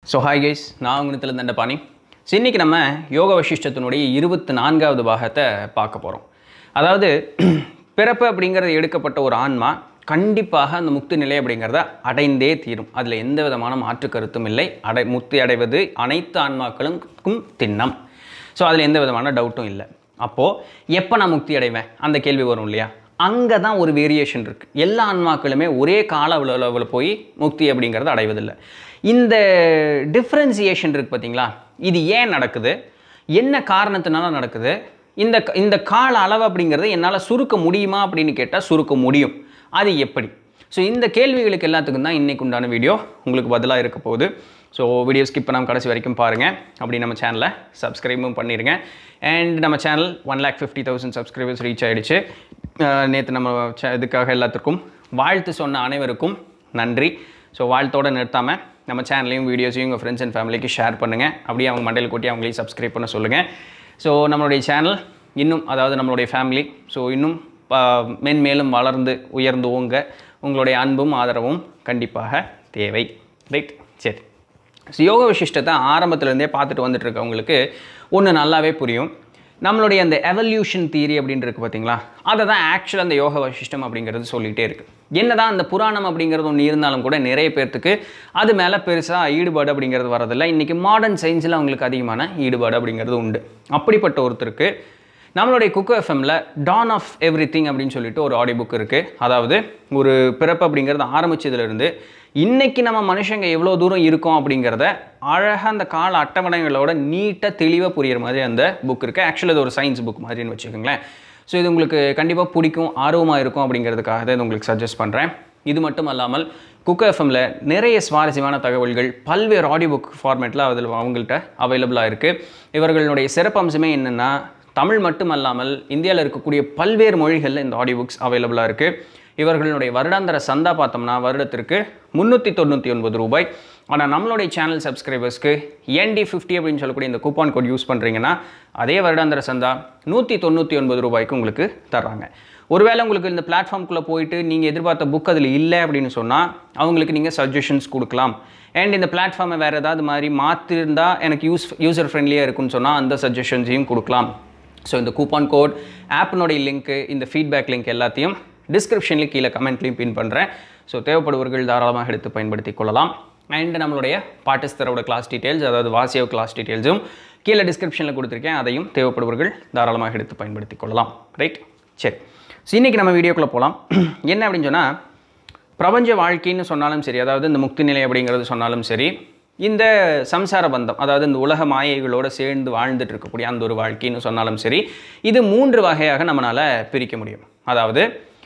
so hi guys நான் உங்கத்தில் Dandapani so இன்றைக்கி நம்ம யோக வசிஷ்டத்தினுடைய இருபத்தி நான்காவது பாகத்தை பார்க்க போகிறோம் அதாவது பிறப்பு அப்படிங்கிறது எடுக்கப்பட்ட ஒரு ஆன்மா கண்டிப்பாக அந்த முக்தி நிலை அப்படிங்கிறத அடைந்தே தீரும் அதில் எந்த விதமான மாற்று கருத்தும் இல்லை அடை முக்தி அடைவது அனைத்து ஆன்மாக்களுக்கும் திண்ணம் ஸோ அதில் எந்த விதமான டவுட்டும் இல்லை அப்போது எப்போ நான் முக்தி அடைவேன் அந்த கேள்வி வரும் இல்லையா அங்கே தான் ஒரு வேரியேஷன் இருக்குது எல்லா ஆன்மாக்களுமே ஒரே கால அளவில் போய் முக்தி அப்படிங்கிறத அடைவதில்லை இந்த டிஃப்ரென்சியேஷன் இருக்குது பார்த்தீங்களா இது ஏன் நடக்குது என்ன காரணத்தினால நடக்குது இந்த இந்த கால அளவு அப்படிங்கிறத என்னால் சுருக்க முடியுமா அப்படின்னு கேட்டால் சுருக்க முடியும் அது எப்படி ஸோ இந்த கேள்விகளுக்கு எல்லாத்துக்கும் தான் இன்றைக்கு உண்டான வீடியோ உங்களுக்கு பதிலாக இருக்க போகுது ஸோ வீடியோ ஸ்கிப் பண்ணாமல் கடைசி வரைக்கும் பாருங்கள் அப்படி நம்ம சேனலை சப்ஸ்கிரைபும் பண்ணிடுங்க அண்ட் நம்ம channel one lakh fifty thousand subscribers reach ஆகிடுச்சு நேற்று நம்ம ச- இதுக்காக எல்லாத்துக்கும் வாழ்த்து சொன்ன அனைவருக்கும் நன்றி ஸோ வாழ்த்தோடு நிறுத்தாமல் நம்ம சேனலையும் வீடியோஸையும் உங்கள் ஃப்ரெண்ட்ஸ் அண்ட் ஃபேமிலிக்கு ஷேர் பண்ணுங்கள் அப்படியே அவங்க மண்டையில் கொட்டி அவங்களையும் சப்ஸ்கிரைப் பண்ண சொல்லுங்கள் ஸோ நம்மளுடைய சேனல் இன்னும் அதாவது நம்மளுடைய ஃபேமிலி ஸோ இன்னும் ப- மென்மேலும் வளர்ந்து உயர்ந்து ஓங்க உங்களுடைய அன்பும் ஆதரவும் கண்டிப்பாக தேவை ரைட் சரி ஸோ யோக விசிஷ்டத்தை ஆரம்பத்துலேருந்தே பார்த்துட்டு வந்துட்டு இருக்கவங்களுக்கு ஒன்று நல்லாவே புரியும் நம்மளுடைய அந்த எவல்யூஷன் தியரி அப்படின்னு இருக்கு பார்த்தீங்களா அதை தான் ஆக்சுவலாக அந்த யோக வசிஷ்டம் அப்படிங்கிறது சொல்லிகிட்டே இருக்குது என்னதான் அந்த புராணம் அப்படிங்கிறது ஒன்று இருந்தாலும் கூட நிறைய பேர்த்துக்கு அது மேலே பெருசாக ஈடுபாடு அப்படிங்கிறது வரதில்லை இன்றைக்கி மாடர்ன் சயின்ஸில் அவங்களுக்கு அதிகமான ஈடுபாடு அப்படிங்கிறது உண்டு அப்படிப்பட்ட ஒருத்தருக்கு நம்மளுடைய குக்கு எஃப்எம்மில் டான் ஆஃப் எவ்ரி திங் அப்படின்னு சொல்லிட்டு ஒரு ஆடியோ புக் இருக்குது அதாவது ஒரு பிறப்பு அப்படிங்கிறது ஆரம்பிச்சதுலேருந்து இன்னைக்கு நம்ம மனுஷங்க எவ்வளோ தூரம் இருக்கோம் அப்படிங்கிறத அழகாக அந்த கால அட்டவணைகளோட நீட்டாக தெளிவாக புரியிற மாதிரி அந்த புக் இருக்குது ஆக்சுவலி இது ஒரு சயின்ஸ் புக் மாதிரின்னு வச்சுக்கோங்களேன் ஸோ இது உங்களுக்கு கண்டிப்பாக பிடிக்கும் ஆர்வமாக இருக்கும் அப்படிங்கிறதுக்காக தான் இது உங்களுக்கு சஜஸ்ட் பண்ணுறேன் இது மட்டும் அல்லாமல் குக் எஃப்எம்மில் நிறைய சுவாரஸ்யமான தகவல்கள் பல்வேறு ஆடியோ புக் ஃபார்மேட்டில் அதில் அவங்கள்ட்ட அவைலபிளாக இருக்குது இவர்களுடைய சிறப்பம்சமே என்னென்னா தமிழ் மட்டும் அல்லாமல் இந்தியாவில் இருக்கக்கூடிய பல்வேறு மொழிகளில் இந்த ஆடியோ புக்ஸ் அவைலபிளாக இருக்குது இவர்களுடைய வருடாந்திர சந்தா பார்த்தோம்னா வருடத்திற்கு முந்நூற்றி தொண்ணூற்றி ஒன்பது ரூபாய் ஆனால் நம்மளுடைய சேனல் சப்ஸ்கிரைபர்ஸ்க்கு என்டி ஃபிஃப்டி அப்படின்னு சொல்லக்கூடிய இந்த கூப்பான் கோட் யூஸ் பண்ணுறீங்கன்னா அதே வருடாந்திர சந்தா நூற்றி தொண்ணூற்றி ஒன்பது ரூபாய்க்கு உங்களுக்கு தர்றாங்க ஒருவேளை உங்களுக்கு இந்த பிளாட்ஃபார்ம்குள்ளே போயிட்டு நீங்கள் எதிர்பார்த்த புக் அதில் இல்லை அப்படின்னு சொன்னால் அவங்களுக்கு நீங்கள் சஜஷன்ஸ் கொடுக்கலாம் அண்ட் இந்த பிளாட்ஃபார்மை வேறு ஏதாவது மாதிரி மாற்றிருந்தா எனக்கு யூஸ் யூசர் ஃப்ரெண்ட்லியாக இருக்குன்னு சொன்னால் அந்த சஜஷன்ஸையும் கொடுக்கலாம் ஸோ இந்த கூப்பான் கோட் ஆப்பினுடைய லிங்க்கு இந்த ஃபீட்பேக் லிங்க் எல்லாத்தையும் டிஸ்கிரிப்ஷன்லேயும் கீழே கமெண்ட்லையும் பின் பண்ணுறேன் ஸோ தேவைப்படுவர்கள் தாராளமாக எடுத்து பயன்படுத்தி கொள்ளலாம் அண்ட் நம்மளுடைய பாட்டிஸ்தரோட கிளாஸ் டீட்டெயில்ஸ் அதாவது வாசியோ கிளாஸ் டீட்டெயில்ஸும் கீழே டிஸ்கிரிப்ஷனில் கொடுத்துருக்கேன் அதையும் தேவைப்படுவர்கள் தாராளமாக எடுத்து பயன்படுத்தி கொள்ளலாம் ரைட் சரி ஸோ இன்றைக்கி நம்ம வீடியோக்குள்ளே போகலாம் என்ன அப்படின்னு சொன்னால் பிரபஞ்ச வாழ்க்கைன்னு சொன்னாலும் சரி அதாவது இந்த முக்தி நிலை அப்படிங்கிறது சொன்னாலும் சரி இந்த சம்சார பந்தம் அதாவது இந்த உலக மாயைகளோடு சேர்ந்து வாழ்ந்துட்டு இருக்கக்கூடிய அந்த ஒரு வாழ்க்கைன்னு சொன்னாலும் சரி இது மூன்று வகையாக நம்மளால் பிரிக்க முடியும் அதாவது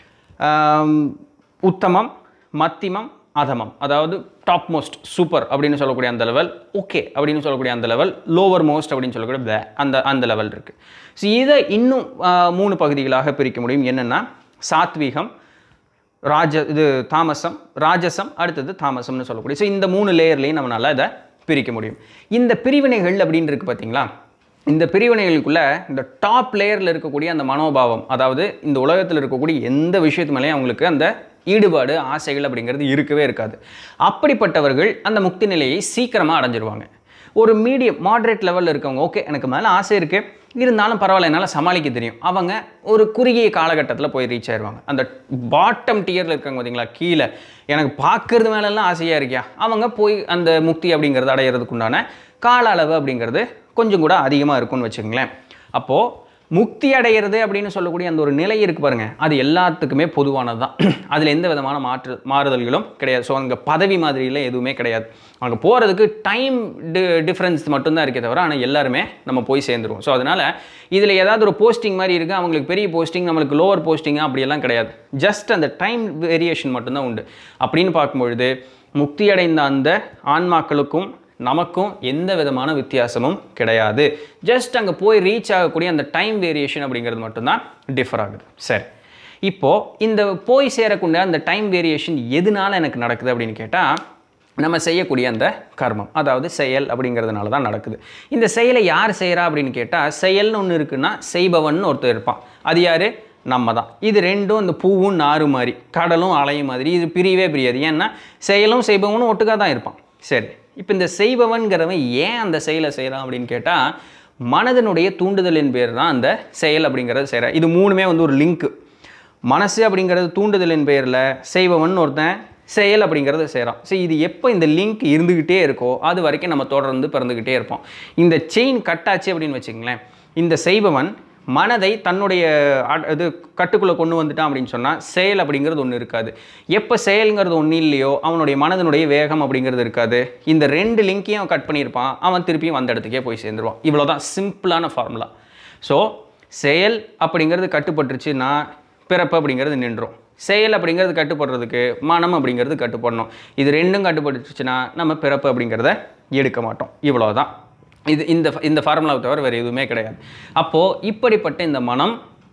ஆம், உத்தமம் மத்திமம் அதமம் அதாவது டாப் மோஸ்ட் சூப்பர் அப்படின்னு சொல்லக்கூடிய அந்த லெவல் ஓகே அப்படின்னு சொல்லக்கூடிய அந்த லெவல் லோவர் மோஸ்ட் அப்படின்னு சொல்லக்கூடிய blah, அந்த அந்த லெவல் இருக்குது ஸோ இதை இன்னும் ஆ, மூணு பகுதிகளாக பிரிக்க முடியும் என்னென்னா சாத்வீகம் ராஜ இது தாமசம் ராஜசம் அடுத்தது தாமசம்னு சொல்லக்கூடிய ஸோ இந்த மூணு லேயர்லையும் நம்மளால் இதை பிரிக்க முடியும் இந்த பிரிவினைகள் அப்படின்னு இருக்கு பார்த்தீங்களா இந்த பிரிவினைகளுக்குள்ள இந்த டாப் லேயரில் இருக்கக்கூடிய அந்த மனோபாவம் அதாவது இந்த உலகத்தில் இருக்கக்கூடிய எந்த விஷயத்து மேலேயும் அவங்களுக்கு அந்த ஈடுபாடு ஆசைகள் அப்படிங்கிறது இருக்கவே இருக்காது அப்படிப்பட்டவர்கள் அந்த முக்தி நிலையை சீக்கிரமாக அடைஞ்சிருவாங்க ஒரு மீடியம் மாட்ரேட் லெவலில் இருக்கவங்க ஓகே எனக்கு மேலே ஆசை இருக்குது இருந்தாலும் பரவாயில்ல என்னால் சமாளிக்க தெரியும் அவங்க ஒரு குறுகிய காலகட்டத்தில் போய் ரீச் ஆயிடுவாங்க அந்த பாட்டம் டியரில் இருக்காங்க பார்த்தீங்களா கீழே எனக்கு பார்க்கறது மேலெல்லாம் ஆசையாக இருக்கியா அவங்க போய் அந்த முக்தி அப்படிங்கிறது அடையிறதுக்கு உண்டான கால அளவு அப்படிங்கிறது கொஞ்சம் கூட அதிகமாக இருக்கும்னு வச்சுக்கோங்களேன் அப்போது முக்தி அடையிறது அப்படின்னு சொல்லக்கூடிய அந்த ஒரு நிலை இருக்கு பாருங்க அது எல்லாத்துக்குமே பொதுவானது தான் அதில் எந்த விதமான மாற்று மாறுதல்களும் கிடையாது ஸோ அங்கே பதவி மாதிரியில் எதுவுமே கிடையாது அங்கே போகிறதுக்கு டைம் டி டிஃப்ரென்ஸ் மட்டும்தான் இருக்கே தவிர ஆனால் எல்லாருமே நம்ம போய் சேர்ந்துருவோம் ஸோ அதனால் இதில் ஏதாவது ஒரு போஸ்டிங் மாதிரி இருக்குது அவங்களுக்கு பெரிய போஸ்டிங் நம்மளுக்கு லோவர் போஸ்டிங் அப்படியெல்லாம் கிடையாது ஜஸ்ட் அந்த டைம் வேரியேஷன் மட்டும்தான் உண்டு அப்படின்னு பார்க்கும்பொழுது முக்தி அடைந்த அந்த ஆன்மாக்களுக்கும் நமக்கும் எந்த விதமான வித்தியாசமும் கிடையாது ஜஸ்ட் அங்கே போய் ரீச் ஆகக்கூடிய அந்த டைம் வேரியேஷன் அப்படிங்கிறது மட்டும்தான் டிஃபர் ஆகுது சரி இப்போது இந்த போய் சேரக்கூடிய அந்த டைம் வேரியேஷன் எதனால எனக்கு நடக்குது அப்படின்னு கேட்டால் நம்ம செய்யக்கூடிய அந்த கர்மம் அதாவது செயல் அப்படிங்கிறதுனால தான் நடக்குது இந்த செயலை யார் செய்கிறா அப்படின்னு கேட்டால் செயல்னு ஒன்று இருக்குன்னா செய்பவன் ஒருத்தர் இருப்பான் அது யார் நம்ம தான் இது ரெண்டும் இந்த பூவும் நாரும் மாதிரி கடலும் அலையும் மாதிரி இது பிரியவே பிரியாது ஏன்னா செயலும் செய்பவனும் ஒட்டுக்காக தான் இருப்பான் சரி இப்போ இந்த செய்பவன்கிறவன் ஏன் அந்த செயலை செய்கிறான் அப்படின்னு கேட்டால் மனதனுடைய தூண்டுதலின் பேர் தான் அந்த செயல் அப்படிங்கிறத செய்கிறான் இது மூணுமே வந்து ஒரு லிங்க்கு மனசு அப்படிங்கிறது தூண்டுதலின் பெயரில் செய்பவன் ஒருத்தன் செயல் அப்படிங்கிறத செய்கிறான் ஸோ இது எப்போ இந்த லிங்க் இருந்துக்கிட்டே இருக்கோ அது வரைக்கும் நம்ம தொடர்ந்து பிறந்துக்கிட்டே இருப்போம் இந்த செயின் கட்டாச்சு அப்படின்னு வச்சுங்களேன் இந்த செய்பவன் மனதை தன்னுடைய அ- இது கட்டுக்குள்ளே கொண்டு வந்துட்டான் அப்படின்னு சொன்னால் செயல் அப்படிங்கிறது ஒன்று இருக்காது எப்போ செயல்ங்கிறது ஒன்று இல்லையோ அவனுடைய மனதனுடைய வேகம் அப்படிங்கிறது இருக்காது இந்த ரெண்டு லிங்கையும் அவன் கட் பண்ணியிருப்பான் அவன் திருப்பியும் வந்த இடத்துக்கே போய் சேர்ந்துருவான் இவ்வளோதான் சிம்பிளான ஃபார்முலா ஸோ செயல் அப்படிங்கிறது கட்டுப்பட்டுருச்சுன்னா பிறப்பு அப்படிங்கிறது நின்றோம் செயல் அப்படிங்கிறது கட்டுப்படுறதுக்கு மனம் அப்படிங்கிறது கட்டுப்படணும் இது ரெண்டும் கட்டுப்பட்டுச்சுன்னா நம்ம பிறப்பு அப்படிங்கிறத எடுக்க மாட்டோம் இவ்வளோதான் இது இந்த இந்த ஃபார்முலாவை தவிர வேறு எதுவுமே கிடையாது அப்போது இப்படிப்பட்ட இந்த மனம்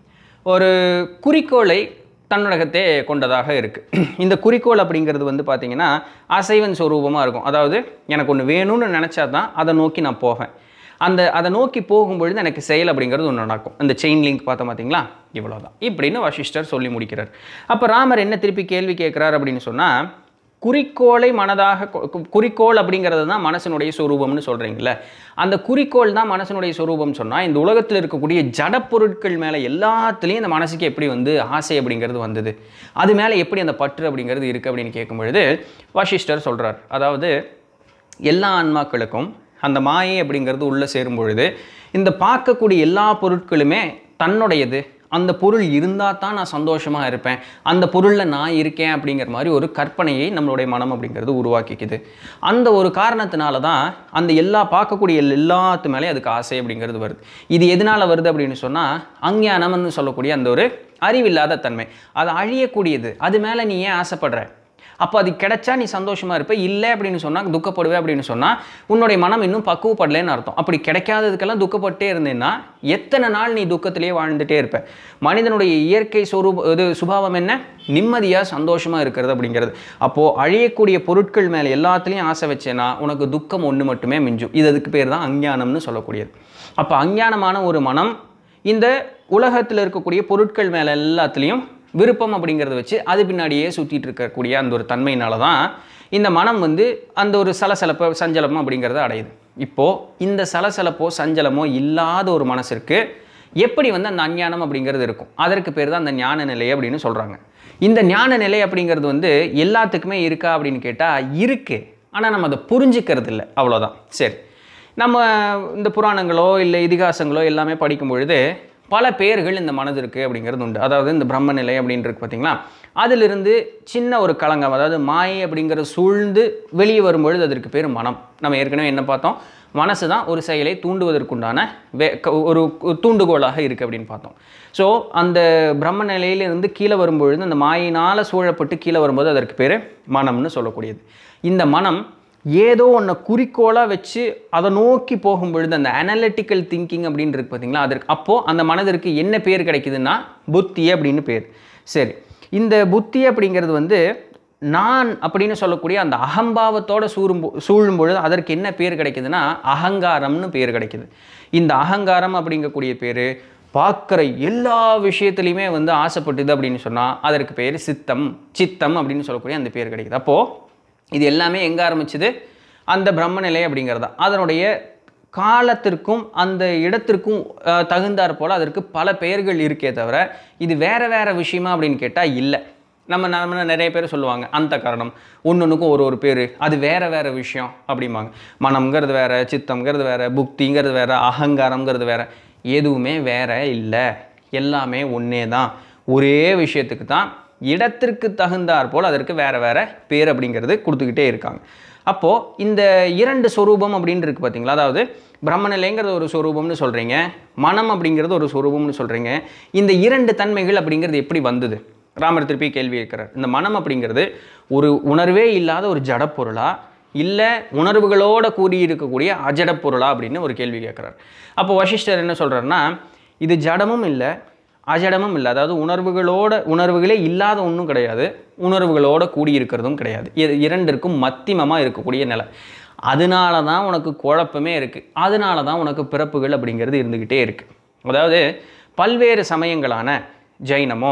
ஒரு குறிக்கோளை தன்னடகத்தே கொண்டதாக இருக்குது இந்த குறிக்கோள் அப்படிங்கிறது வந்து பார்த்திங்கன்னா அசைவன் சொரூபமாக இருக்கும் அதாவது எனக்கு ஒன்று வேணும்னு நினச்சா தான் அதை நோக்கி நான் போவேன் அந்த அதை நோக்கி போகும்பொழுது எனக்கு செயல் அப்படிங்கிறது ஒன்று நடக்கும் அந்த செயின் லிங்க் பார்த்தோம் பார்த்தீங்களா இவ்வளோதான் இப்படின்னு வசிஷ்டர் சொல்லி முடிக்கிறார் அப்போ ராமர் என்ன திருப்பி கேள்வி கேட்குறார் அப்படின்னு சொன்னால் குறிக்கோளை மனதாக கொ- கு- குறிக்கோள் அப்படிங்கிறது தான் மனசனுடைய சொரூபம்னு சொல்கிறீங்களே அந்த குறிக்கோள் தான் மனசனுடைய சொரூபம் சொன்னால் இந்த உலகத்தில் இருக்கக்கூடிய ஜட பொருட்கள் மேலே எல்லாத்துலேயும் இந்த மனசுக்கு எப்படி வந்து ஆசை அப்படிங்கிறது வந்தது அது மேலே எப்படி அந்த பற்று அப்படிங்கிறது இருக்குது அப்படின்னு கேட்கும் பொழுது வசிஷ்டர் சொல்கிறார் அதாவது எல்லா ஆன்மாக்களுக்கும் அந்த மாயை அப்படிங்கிறது உள்ளே சேரும் பொழுது இந்த பார்க்கக்கூடிய எல்லா பொருட்களுமே தன்னுடையது அந்த பொருள் இருந்தால் தான் நான் சந்தோஷமாக இருப்பேன் அந்த பொருளில் நான் இருக்கேன் அப்படிங்கிற மாதிரி ஒரு கற்பனையை நம்மளுடைய மனம் அப்படிங்கிறது உருவாக்கிக்குது அந்த ஒரு காரணத்தினால தான் அந்த எல்லா பார்க்கக்கூடிய எல்~ எல்லாத்து மேலே அதுக்கு ஆசை அப்படிங்கிறது வருது இது எதனால் வருது அப்படின்னு சொன்னால் அஞ்ஞானம்னு சொல்லக்கூடிய அந்த ஒரு அறிவில்லாத தன்மை அது அழியக்கூடியது அது மேலே நீ ஏன் ஆசைப்படுற அப்போ அது கிடைச்சா நீ சந்தோஷமா இருப்ப இல்லை அப்படின்னு சொன்னால் துக்கப்படுவே அப்படின்னு சொன்னால் உன்னுடைய மனம் இன்னும் பக்குவப்படலைன்னு அர்த்தம் அப்படி கிடைக்காததுக்கெல்லாம் துக்கப்பட்டே இருந்தேன்னா எத்தனை நாள் நீ துக்கத்திலேயே வாழ்ந்துட்டே இருப்ப மனிதனுடைய இயற்கை சொரூப இது சுபாவம் என்ன நிம்மதியாக சந்தோஷமாக இருக்கிறது அப்படிங்கிறது அப்போது அழியக்கூடிய பொருட்கள் மேலே எல்லாத்துலேயும் ஆசை வச்சேன்னா உனக்கு துக்கம் ஒன்று மட்டுமே மிஞ்சும் இது அதுக்கு பேர் தான் அஞ்ஞானம்னு சொல்லக்கூடியது அப்போ அஞ்ஞானமான ஒரு மனம் இந்த உலகத்தில் இருக்கக்கூடிய பொருட்கள் மேலே எல்லாத்துலேயும் விருப்பம் அப்படிங்கிறத வச்சு அது பின்னாடியே சுற்றிட்டு இருக்கக்கூடிய அந்த ஒரு தன்மையினால தான் இந்த மனம் வந்து அந்த ஒரு சலசலப்போ சஞ்சலமோ அப்படிங்கிறத அடையுது இப்போது இந்த சலசலப்போ சஞ்சலமோ இல்லாத ஒரு மனசிற்கு எப்படி வந்து அந்த அஞ்ஞானம் அப்படிங்கிறது இருக்கும் அதற்கு பேர் தான் அந்த ஞான நிலை அப்படின்னு சொல்கிறாங்க இந்த ஞான நிலை அப்படிங்கிறது வந்து எல்லாத்துக்குமே இருக்கா அப்படின்னு கேட்டால் இருக்கு ஆனால் நம்ம அதை புரிஞ்சுக்கிறது இல்லை அவ்வளோதான் சரி நம்ம இந்த புராணங்களோ இல்லை இதிகாசங்களோ எல்லாமே படிக்கும் பொழுது பல பேர்கள் இந்த மனதிற்கு அப்படிங்கிறது உண்டு அதாவது இந்த பிரம்ம நிலை அப்படின்னு இருக்கு பார்த்தீங்களா அதிலிருந்து சின்ன ஒரு களங்கம் அதாவது மாயை அப்படிங்கிறது சூழ்ந்து வெளியே வரும்பொழுது அதற்கு பேர் மனம் நம்ம ஏற்கனவே என்ன பார்த்தோம் மனசு தான் ஒரு செயலை தூண்டுவதற்குண்டான வே க- ஒரு ஒரு தூண்டுகோலாக இருக்குது அப்படின்னு பார்த்தோம் ஸோ அந்த பிரம்ம நிலையிலிருந்து கீழே வரும்பொழுது அந்த மாயினால் சூழப்பட்டு கீழே வரும்போது அதற்கு பேர் மனம்னு சொல்லக்கூடியது இந்த மனம் ஏதோ ஒன்றை குறிக்கோளாக வச்சு அதை நோக்கி போகும் பொழுது அந்த அனலிட்டிக்கல் திங்கிங் அப்படின்னு இருக்கு பார்த்தீங்களா அதற்கு அப்போது அந்த மனதிற்கு என்ன பேர் கிடைக்குதுன்னா புத்தி அப்படின்னு பேர் சரி இந்த புத்தி அப்படிங்கிறது வந்து நான் அப்படின்னு சொல்லக்கூடிய அந்த அகம்பாவத்தோட சூழும் பொ- சூழும் பொழுது அதற்கு என்ன பேர் கிடைக்குதுன்னா அகங்காரம்னு பேர் கிடைக்குது இந்த அகங்காரம் அப்படிங்கக்கூடிய பேர் பார்க்குற எல்லா விஷயத்துலையுமே வந்து ஆசைப்பட்டுது அப்படின்னு சொன்னால் அதற்கு பேர் சித்தம் சித்தம் அப்படின்னு சொல்லக்கூடிய அந்த பேர் கிடைக்குது அப்போது இது எல்லாமே எங்கே ஆரம்பிச்சது அந்த பிரம்மநிலை அப்படிங்கிறதா அதனுடைய காலத்திற்கும் அந்த இடத்திற்கும் அஹ், தகுந்தாற் போல் அதற்கு பல பெயர்கள் இருக்கே தவிர இது வேற வேற விஷயமா அப்படின்னு கேட்டால் இல்லை நம்ம நம்ம நிறைய பேர் சொல்லுவாங்க அந்த காரணம் ஒன்னொன்றுக்கும் ஒரு ஒரு பேர் அது வேற வேற விஷயம் அப்படிம்பாங்க மனம்ங்கிறது வேற சித்தம்ங்கிறது வேற புக்திங்கிறது வேற அகங்காரம்ங்கிறது வேற எதுவுமே வேற இல்லை எல்லாமே ஒன்றே தான் ஒரே விஷயத்துக்கு தான் இடத்திற்கு தகுந்தாற் போல் அதற்கு வேற வேற பேர் அப்படிங்கிறது கொடுத்துக்கிட்டே இருக்காங்க அப்போது இந்த இரண்டு சொரூபம் அப்படின்னு இருக்கு பார்த்தீங்களா அதாவது பிரம்மநிலைங்கிறது ஒரு சொரூபம்னு சொல்கிறீங்க மனம் அப்படிங்கிறது ஒரு சொரூபம்னு சொல்கிறீங்க இந்த இரண்டு தன்மைகள் அப்படிங்கிறது எப்படி வந்தது ராமர் திருப்பி கேள்வி இருக்கிறார் இந்த மனம் அப்படிங்கிறது ஒரு உணர்வே இல்லாத ஒரு ஜடப்பொருளா இல்லை உணர்வுகளோட கூடி இருக்கக்கூடிய அஜட பொருளா அப்படின்னு ஒரு கேள்வி கேட்குறார் அப்போ வசிஷ்டர் என்ன சொல்கிறாருன்னா இது ஜடமும் இல்லை அஜடமும் இல்லை அதாவது உணர்வுகளோட உணர்வுகளே இல்லாத ஒன்றும் கிடையாது உணர்வுகளோட கூடி இருக்கிறதும் கிடையாது இது இரண்டிற்கும் மத்தியமமாக இருக்கக்கூடிய நிலை அதனால தான் உனக்கு குழப்பமே இருக்குது அதனால தான் உனக்கு பிறப்புகள் அப்படிங்கிறது இருந்துக்கிட்டே இருக்குது அதாவது பல்வேறு சமயங்களான ஜைனமோ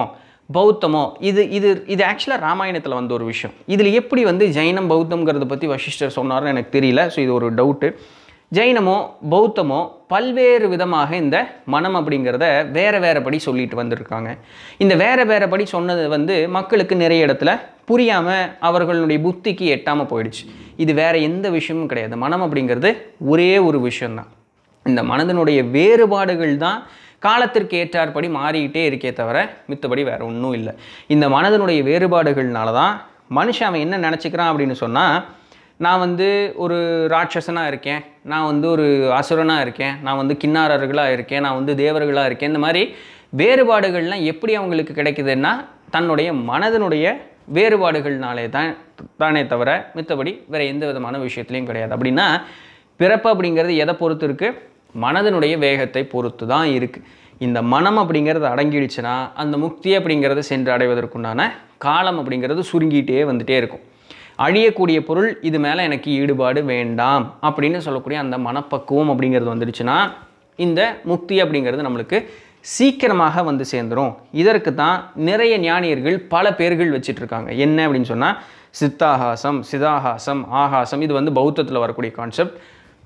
பௌத்தமோ இது இது இது ஆக்சுவலாக ராமாயணத்தில் வந்த ஒரு விஷயம் இதில் எப்படி வந்து ஜைனம் பௌத்தம்ங்கிறத பற்றி வசிஷ்டர் சொன்னார்னு எனக்கு தெரியல ஸோ இது ஒரு டவுட்டு ஜைனமோ பௌத்தமோ பல்வேறு விதமாக இந்த மனம் அப்படிங்கிறத வேறு வேறுபடி சொல்லிட்டு வந்திருக்காங்க இந்த வேறு வேறுபடி சொன்னது வந்து மக்களுக்கு நிறைய இடத்துல புரியாமல் அவர்களுடைய புத்திக்கு எட்டாமல் போயிடுச்சு இது வேறு எந்த விஷயமும் கிடையாது மனம் அப்படிங்கிறது ஒரே ஒரு விஷயம்தான் இந்த மனதினுடைய வேறுபாடுகள் தான் காலத்திற்கு ஏற்றாற்படி மாறிக்கிட்டே இருக்கே தவிர மித்தபடி வேறு ஒன்றும் இல்லை இந்த மனதினுடைய வேறுபாடுகள்னால தான் மனுஷன் அவன் என்ன நினச்சிக்கிறான் அப்படின்னு சொன்னால் நான் வந்து ஒரு ராட்சசனாக இருக்கேன் நான் வந்து ஒரு அசுரனாக இருக்கேன் நான் வந்து கிண்ணாரர்களாக இருக்கேன் நான் வந்து தேவர்களாக இருக்கேன் இந்த மாதிரி வேறுபாடுகள்லாம் எப்படி அவங்களுக்கு கிடைக்குதுன்னா தன்னுடைய மனதினுடைய வேறுபாடுகள்னாலே தான் தானே தவிர மித்தபடி வேறு எந்த விதமான விஷயத்துலையும் கிடையாது அப்படின்னா பிறப்பு அப்படிங்கிறது எதை பொறுத்து இருக்குது மனதினுடைய வேகத்தை பொறுத்து தான் இருக்குது இந்த மனம் அப்படிங்கிறது அடங்கிடுச்சுன்னா அந்த முக்தி அப்படிங்கிறது சென்று அடைவதற்குண்டான காலம் அப்படிங்கிறது சுருங்கிட்டே வந்துட்டே இருக்கும் அழியக்கூடிய பொருள் இது மேலே எனக்கு ஈடுபாடு வேண்டாம் அப்படின்னு சொல்லக்கூடிய அந்த மனப்பக்குவம் அப்படிங்கிறது வந்துடுச்சுன்னா இந்த முக்தி அப்படிங்கிறது நம்மளுக்கு சீக்கிரமாக வந்து சேர்ந்துரும் இதற்கு தான் நிறைய ஞானியர்கள் பல பேர்கள் வச்சிட்டு இருக்காங்க என்ன அப்படின்னு சொன்னால் சித்தாகாசம் சிதாகாசம் ஆகாசம் இது வந்து பௌத்தத்தில் வரக்கூடிய கான்செப்ட்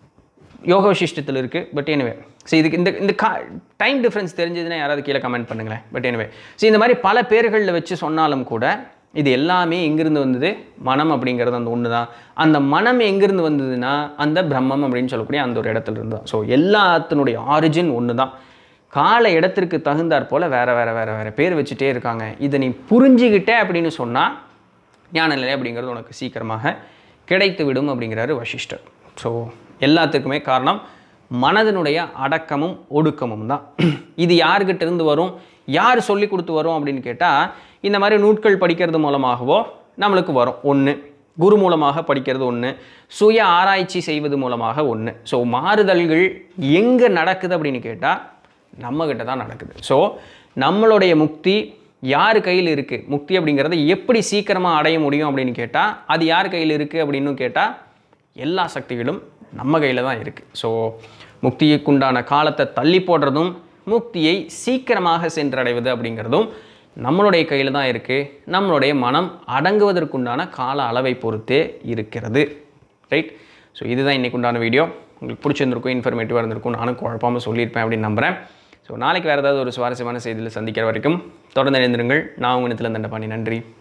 யோக விசிஷ்டத்தில் இருக்குது பட் எனிவே ஸோ இதுக்கு இந்த இந்த கா டைம் டிஃப்ரென்ஸ் தெரிஞ்சதுன்னா யாராவது கீழே கமெண்ட் பண்ணுங்களேன் பட் எனிவே ஸோ இந்த மாதிரி பல பேர்களில் வச்சு சொன்னாலும் கூட இது எல்லாமே எங்கிருந்து வந்தது மனம் அப்படிங்கிறது அந்த ஒன்று தான் அந்த மனம் எங்கிருந்து வந்ததுன்னா அந்த பிரம்மம் அப்படின்னு சொல்லக்கூடிய அந்த ஒரு இடத்துல இருந்து தான் ஸோ எல்லாத்தினுடைய ஆரிஜின் ஒன்று தான் கால இடத்திற்கு தகுந்தாற் போல் வேறு வேறு வேறு வேறு பேர் வச்சுட்டே இருக்காங்க இதை நீ புரிஞ்சுக்கிட்டே அப்படின்னு சொன்னால் ஞான நிலை அப்படிங்கிறது உனக்கு சீக்கிரமாக கிடைத்து விடும் அப்படிங்கிறாரு வசிஷ்டர் ஸோ எல்லாத்துக்குமே காரணம் மனதினுடைய அடக்கமும் ஒடுக்கமும் தான் இது யார்கிட்ட இருந்து வரும் யார் சொல்லி கொடுத்து வரும் அப்படின்னு கேட்டால் இந்த மாதிரி நூட்கள் படிக்கிறது மூலமாகவோ நம்மளுக்கு வரும் ஒன்று குரு மூலமாக படிக்கிறது ஒன்று சுய ஆராய்ச்சி செய்வது மூலமாக ஒன்று ஸோ மாறுதல்கள் எங்கே நடக்குது அப்படின்னு கேட்டால் நம்மக்கிட்ட தான் நடக்குது ஸோ நம்மளுடைய முக்தி யார் கையில் இருக்குது முக்தி அப்படிங்கிறத எப்படி சீக்கிரமாக அடைய முடியும் அப்படின்னு கேட்டால் அது யார் கையில் இருக்குது அப்படின்னு கேட்டால் எல்லா சக்திகளும் நம்ம கையில் தான் இருக்குது ஸோ முக்திக்குண்டான காலத்தை தள்ளி போடுறதும் முக்தியை சீக்கிரமாக சென்றடைவது அப்படிங்கிறதும் நம்மளுடைய கையில் தான் இருக்குது நம்மளுடைய மனம் அடங்குவதற்குண்டான கால அளவை பொறுத்தே இருக்கிறது ரைட் ஸோ இதுதான் இன்னைக்கு உண்டான வீடியோ உங்களுக்கு பிடிச்சிருந்திருக்கும் இன்ஃபர்மேட்டிவாக இருந்திருக்கும் நானும் குழப்பாமல் சொல்லியிருப்பேன் அப்படின்னு நம்புகிறேன் ஸோ நாளைக்கு வேறு ஏதாவது ஒரு சுவாரஸ்யமான செய்தியில் சந்திக்கிற வரைக்கும் தொடர்ந்து இணைந்திருங்கள் நான் உங்கள் நிலத்தில் தண்டபாணி நன்றி